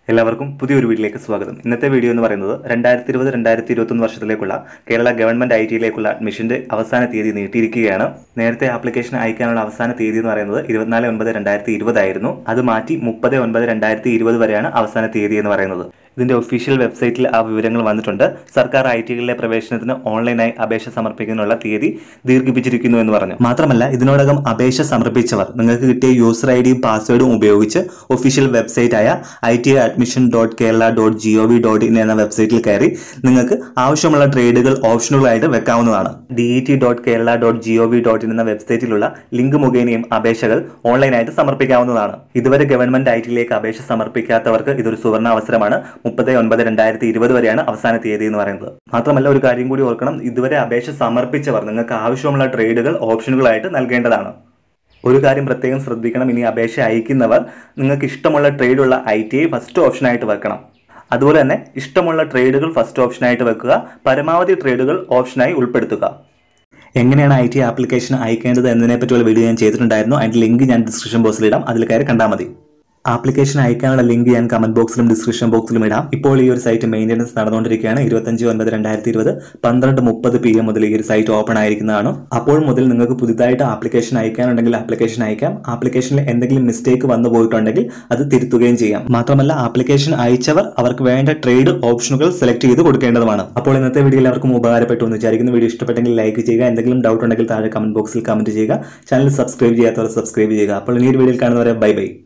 എല്ലാവർക്കും പുതിയൊരു വീഡിയോയിലേക്ക് സ്വാഗതം ഇന്നത്തെ വീഡിയോ എന്ന് പറയുന്നത് രണ്ടായിരത്തി ഇരുപത് രണ്ടായിരത്തി ഇരുപത്തൊന്ന് വർഷത്തിലേക്കുള്ള കേരള ഗവൺമെന്റ് ഐ ടിയിലേക്കുള്ള അഡ്മിഷന്റെ അവസാന തീയതി നീട്ടിയിരിക്കുകയാണ് നേരത്തെ ആപ്ലിക്കേഷൻ അയക്കാനുള്ള അവസാന തീയതി എന്ന് പറയുന്നത് ഇരുപത്തിനാല് ഒൻപത് രണ്ടായിരത്തി ഇരുപതായിരുന്നു അത് മാറ്റി മുപ്പത് ഒൻപത് രണ്ടായിരത്തി ഇരുപത് വരെയാണ് അവസാന തീയതി എന്ന് പറയുന്നത് ഇതിന്റെ ഒഫീഷ്യൽ വെബ്സൈറ്റിൽ ആ വിവരങ്ങൾ വന്നിട്ടുണ്ട് സർക്കാർ ഐ ടികളിലെ പ്രവേശനത്തിന് ഓൺലൈനായി അപേക്ഷ സമർപ്പിക്കുന്നതിനുള്ള തീയതി ദീർഘിപ്പിച്ചിരിക്കുന്നു എന്ന് പറഞ്ഞു മാത്രമല്ല ഇതിനോടകം അപേക്ഷ സമർപ്പിച്ചവർ നിങ്ങൾക്ക് കിട്ടിയ യൂസർ ഐ ഡിയും പാസ്വേഡും ഉപയോഗിച്ച് ഒഫീഷ്യൽ വെബ്സൈറ്റായ I T admission dot Kerala dot G O V dot in എന്ന വെബ്സൈറ്റിൽ കയറി നിങ്ങൾക്ക് ആവശ്യമുള്ള ട്രേഡുകൾ ഓപ്ഷനുകളായിട്ട് വെക്കാവുന്നതാണ് D E T dot Kerala dot G O V dot in എന്ന വെബ്സൈറ്റിലുള്ള ലിങ്ക് മുഖേനയും അപേക്ഷകൾ ഓൺലൈനായിട്ട് സമർപ്പിക്കാവുന്നതാണ് ഇതുവരെ ഗവൺമെന്റ് ഐ ടിയിലേക്ക് അപേക്ഷ സമർപ്പിക്കാത്തവർക്ക് ഇതൊരു സുവർണ അവസരമാണ് മുപ്പത് ഒൻപത് രണ്ടായിരത്തി ഇരുപത് വരെയാണ് അവസാന തീയതി എന്ന് പറയുന്നത് മാത്രമല്ല ഒരു കാര്യം കൂടി ഓർക്കണം ഇതുവരെ അപേക്ഷ സമർപ്പിച്ചവർ നിങ്ങൾക്ക് ആവശ്യമുള്ള ട്രേഡുകൾ ഓപ്ഷനുകളായിട്ട് നൽകേണ്ടതാണ് ഒരു കാര്യം പ്രത്യേകം ശ്രദ്ധിക്കണം ഇനി അപേക്ഷ അയക്കുന്നവർ നിങ്ങൾക്ക് ഇഷ്ടമുള്ള ട്രേഡുള്ള ഐ ടി ഐ ഫസ്റ്റ് ഓപ്ഷനായിട്ട് വെക്കണം അതുപോലെ തന്നെ ഇഷ്ടമുള്ള ട്രേഡുകൾ ഫസ്റ്റ് ഓപ്ഷനായിട്ട് വെക്കുക പരമാവധി ട്രേഡുകൾ ഓപ്ഷനായി ഉൾപ്പെടുത്തുക എങ്ങനെയാണ് ഐ ടി ആപ്ലിക്കേഷൻ അയക്കേണ്ടത് എന്നതിനെ പറ്റിയുള്ള വീഡിയോ ഞാൻ ചെയ്തിട്ടുണ്ടായിരുന്നു അതിന്റെ ലിങ്ക് ഞാൻ ഡിസ്ക്രിപ്ഷൻ ബോക്സിൽ ഇടാം അതിൽ കയറി കണ്ടാൽ മതി ആപ്ലിക്കേഷൻ അയക്കാനുള്ള ലിങ്ക് ഞാൻ കമന്റ് ബോക്സിലും ഡിസ്ക്രിപ്ഷൻ ബോക്സിലും ഇടാം ഇപ്പോൾ ഈ ഒരു സൈറ്റ് മെയിൻ്റനൻസ് നടന്നുകൊണ്ടിരിക്കുകയാണ് ഇരുപത്തഞ്ച് ഒൻപത് രണ്ടായിരത്തി ഇരുപത് പന്ത്രണ്ട് മുപ്പത് പി എം മുതൽ ഈ ഒരു സൈറ്റ് ഓപ്പൺ ആയിരിക്കുന്നതാണ് അപ്പോൾ മുതൽ നിങ്ങൾക്ക് പുതുതായിട്ട് ആപ്ലിക്കേഷൻ അയക്കാനുണ്ടെങ്കിൽ ആപ്ലിക്കേഷൻ അയക്കാം ആപ്ലിക്കേഷനിൽ എന്തെങ്കിലും മിസ്റ്റേക്ക് വന്നു പോയിട്ടുണ്ടെങ്കിൽ അത് തിരുത്തുകയും ചെയ്യാം മാത്രമല്ല ആപ്ലിക്കേഷൻ അയച്ചവർ അവർക്ക് വേണ്ട ട്രേഡ് ഓപ്ഷനുകൾ സെലക്ട് ചെയ്ത് കൊടുക്കേണ്ടതുമാണ് അപ്പോൾ ഇന്നത്തെ വീഡിയോ എല്ലാവർക്കും ഉപകാരപ്പെട്ടു എന്ന് വിചാരിക്കുന്ന വീഡിയോ ഇഷ്ടപ്പെട്ടെങ്കിൽ ലൈക്ക് ചെയ്യുക എന്തെങ്കിലും ഡൗട്ട് ഉണ്ടെങ്കിൽ താഴെ കമന്റ് ബോക്സിൽ കമന്റ് ചെയ്യുക ചാനൽ സബ്സ്ക്രൈബ് ചെയ്യാത്തവർ സബ്സ്ക്രൈബ് ചെയ്യുക അപ്പോൾ ഈ ഒരു വീഡിയോയിൽ കാണുന്നവരെ ബൈ ബൈ